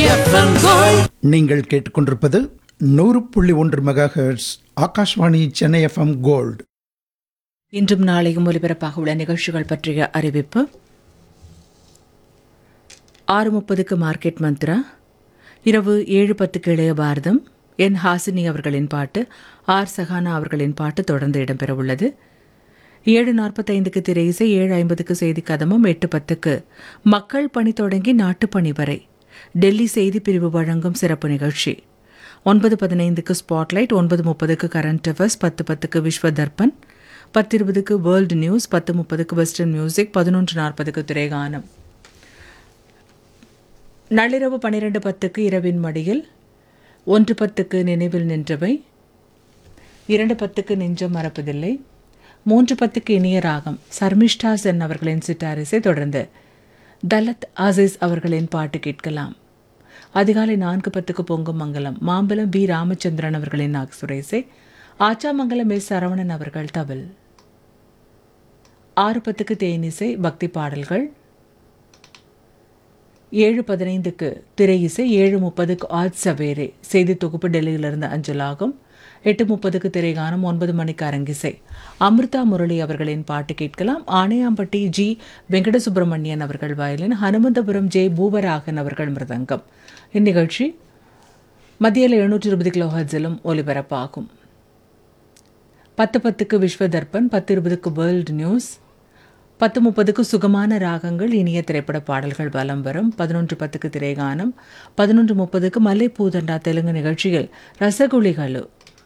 FM gold நீங்கள் கேட்டுக்கொண்டிருப்பது நூறு புள்ளி ஒன்று megahertz Akashvani Chennai FM gold இன்றும் நாளையும் ஒலிபரப்பாக உள்ள நிகழ்ச்சிகள் பற்றிய அறிவிப்பு ஆறு முப்பதுக்கு மார்க்கெட் மந்த்ரா இரவு ஏழு பத்துக்கு இளைய பாரதம் என் ஹாசினி அவர்களின் பாட்டு ஆர் சஹானா அவர்களின் பாட்டு தொடர்ந்து இடம்பெறவுள்ளது ஏழு நாற்பத்தைந்துக்கு திரை இசை ஏழு ஐம்பதுக்கு செய்தி கதமும் எட்டு பத்துக்கு மக்கள் பணி தொடங்கி நாட்டுப்பணி வரை டெல்லி செய்தி பிரிவு வழங்கும் சிறப்பு நிகழ்ச்சி ஒன்பது பதினைந்துக்கு ஸ்பாட்லைட் ஒன்பது முப்பதுக்கு கரண்ட் அஃபேர்ஸ் பத்து பத்துக்கு விஸ்வ தர்பன் பத்து இருபதுக்கு வேர்ல்டு நியூஸ் பத்து முப்பதுக்கு வெஸ்டர்ன் மியூசிக் பதினொன்று நாற்பதுக்கு திரைகானம் நள்ளிரவு பன்னிரண்டு பத்துக்கு இரவின் மடியில் ஒன்று பத்துக்கு நினைவில் நின்றவை இரண்டு பத்துக்கு நெஞ்சம் மறப்பதில்லை மூன்று பத்துக்கு இனிய ராகம் சர்மிஷ்டா சென் அவர்களின் சிட்டாரிசை தொடர்ந்து தலத் ஆசிஸ் அவர்களின் பாட்டு கேட்கலாம் அதிகாலை நான்கு பத்துக்கு பொங்கும் மங்கலம் மாம்பலம் பி ராமச்சந்திரன் அவர்களின் நாகசுரேசை ஆச்சாமங்கலம் எஸ் சரவணன் அவர்கள் தவில் ஆறு பத்துக்கு தேனிசை பக்தி பாடல்கள் ஏழு பதினைந்துக்கு திரை இசை ஏழு முப்பதுக்கு ஆஜ் சவேரே செய்தி தொகுப்பு டெல்லியிலிருந்து அஞ்சலாகும் எட்டு முப்பதுக்கு திரைகானம் ஒன்பது மணிக்கு அரங்கிசை அமிர்தா முரளி அவர்களின் பாட்டு கேட்கலாம் ஆணையாம்பட்டி ஜி வெங்கடசுப்பிரமணியன் அவர்கள் வயலின் ஹனுமந்தபுரம் ஜே பூவராகன் அவர்கள் மிருதங்கம் இந்நிகழ்ச்சி மத்தியில் எழுநூற்றி இருபது கிலோ ஹர்ட்ஸிலும் ஒலிபரப்பாகும் பத்து பத்துக்கு விஸ்வ தர்ப்பன் பத்து இருபதுக்கு வேர்ல்டு நியூஸ் பத்து முப்பதுக்கு சுகமான ராகங்கள் இனிய திரைப்பட பாடல்கள் வலம் வரும் பதினொன்று பத்துக்கு திரைகானம் பதினொன்று முப்பதுக்கு மல்லைப்பூதண்டா தெலுங்கு நிகழ்ச்சியில் ரசகுலிகளு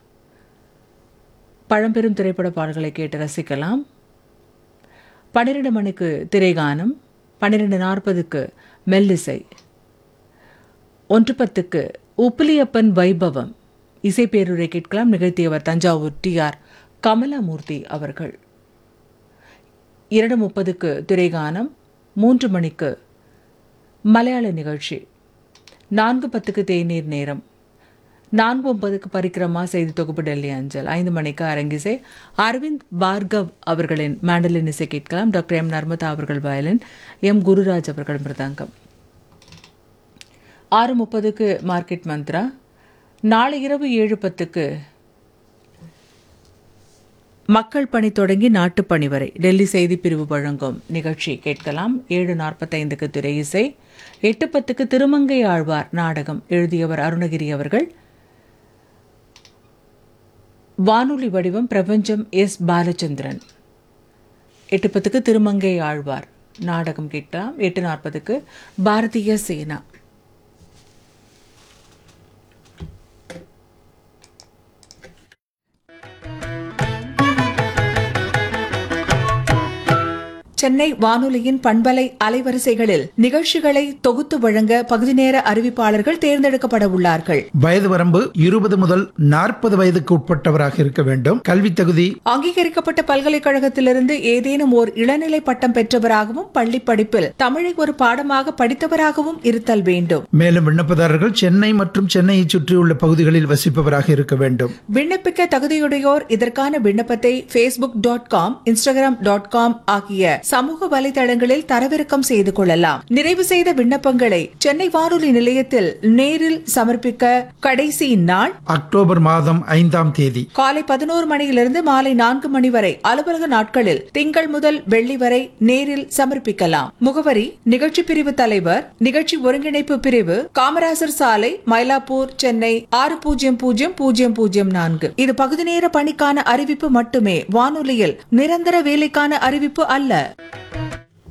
பழம்பெரும் திரைப்பட பாடல்களை கேட்டு ரசிக்கலாம் பன்னிரெண்டு மணிக்கு திரைகானம் பன்னிரெண்டு நாற்பதுக்கு மெல்லிசை ஒன்று பத்துக்கு உப்பிலியப்பன் வைபவம் இசைப்பேருரை கேட்கலாம் நிகழ்த்தியவர் தஞ்சாவூர் டி ஆர் கமலமூர்த்தி அவர்கள் இரண்டு முப்பதுக்கு திரைகானம் மூன்று மணிக்கு மலையாள நிகழ்ச்சி நான்கு பத்துக்கு தேநீர் நேரம் நான்கு ஒன்பதுக்கு பரிக்கிரமா செய்தி தொகுப்பு டெல்லி அஞ்சல் ஐந்து மணிக்கு அரங்கிசை அரவிந்த் பார்கவ் அவர்களின் மேண்டலின் இசை கேட்கலாம் டாக்டர் எம் நர்மதா அவர்கள் வயலின் எம் குருராஜ் அவர்கள் மிருதங்கம் ஆறு முப்பதுக்கு மார்க்கெட் மந்த்ரா நாளை இரவு ஏழு பத்துக்கு மக்கள் பணி தொடங்கி நாட்டுப்பணி வரை டெல்லி செய்தி பிரிவு வழங்கும் நிகழ்ச்சி கேட்கலாம் ஏழு நாற்பத்தைந்துக்கு திரை இசை எட்டு பத்துக்கு திருமங்கை ஆழ்வார் நாடகம் எழுதியவர் அருணகிரி அவர்கள் வானொலி வடிவம் பிரபஞ்சம் எஸ் பாலச்சந்திரன் எட்டு பத்துக்கு திருமங்கை ஆழ்வார் நாடகம் கேட்கலாம் எட்டு நாற்பதுக்கு பாரதிய சேனா சென்னை வானொலியின் பண்பலை அலைவரிசைகளில் நிகழ்ச்சிகளை தொகுத்து வழங்க பகுதி நேர அறிவிப்பாளர்கள் தேர்ந்தெடுக்கப்பட உள்ளார்கள் வயது வரம்பு இருபது முதல் நாற்பது வயதுக்கு உட்பட்டவராக இருக்க வேண்டும் கல்வி தகுதி அங்கீகரிக்கப்பட்ட பல்கலைக்கழகத்திலிருந்து ஏதேனும் ஓர் இளநிலை பட்டம் பெற்றவராகவும் பள்ளி படிப்பில் தமிழை ஒரு பாடமாக படித்தவராகவும் இருத்தல் வேண்டும் மேலும் விண்ணப்பதாரர்கள் சென்னை மற்றும் சென்னையை சுற்றியுள்ள பகுதிகளில் வசிப்பவராக இருக்க வேண்டும் விண்ணப்பிக்க தகுதியுடையோர் இதற்கான விண்ணப்பத்தை Facebook dot com Instagram dot com ஆகிய சமூக வலைதளங்களில் தரவிறக்கம் செய்து கொள்ளலாம் நிறைவு செய்த விண்ணப்பங்களை சென்னை வானொலி நிலையத்தில் நேரில் சமர்ப்பிக்க கடைசி நாள் அக்டோபர் மாதம் ஐந்தாம் தேதி காலை பதினோரு மணியிலிருந்து மாலை நான்கு மணி வரை அலுவலக நாட்களில் திங்கள் முதல் வெள்ளி வரை நேரில் சமர்ப்பிக்கலாம் முகவரி நிகழ்ச்சி பிரிவு தலைவர் நிகழ்ச்சி ஒருங்கிணைப்பு பிரிவு காமராசர் சாலை மயிலாப்பூர் சென்னை ஆறு பூஜ்ஜியம் பூஜ்ஜியம் பூஜ்ஜியம் பூஜ்ஜியம் நான்கு இது பகுதி நேர பணிக்கான அறிவிப்பு மட்டுமே வானொலியில் நிரந்தர வேலைக்கான அறிவிப்பு அல்ல